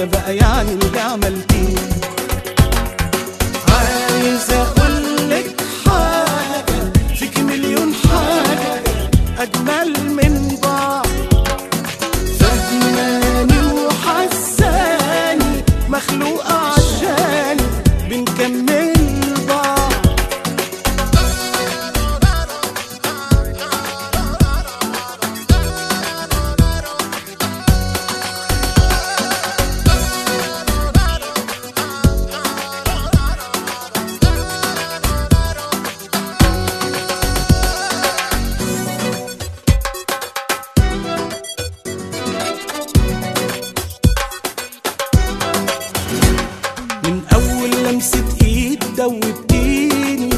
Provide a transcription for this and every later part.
بقى يعني اللي عملتيه عايز اقولك حاجة فيك مليون حاجة اجمل من بعض فهماني وحساني مخلوقة عشاني بنكمل بعض من اول لمسة ايد دوبتيني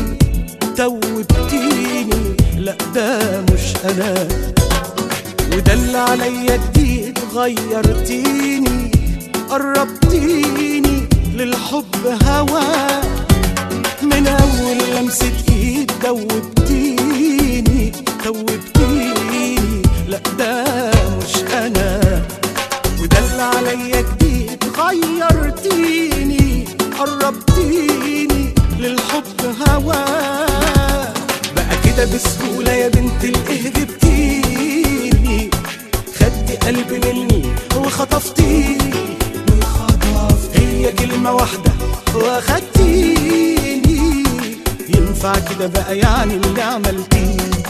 دوبتيني لا ده مش انا وده اللي عليا جديد غيرتيني قربتيني للحب هوا من اول لمسة ايد دوبتيني دوبتيني لا ده مش انا وده اللي عليا جديد غيرتيني قربتيني للحب هوا بقى كده بسهولة يا بنت الايه جبتيني خدتي قلبي مني وخطفتيني وخطف هي كلمة واحدة واخدتيني ينفع كده بقى يعني اللي عملتيه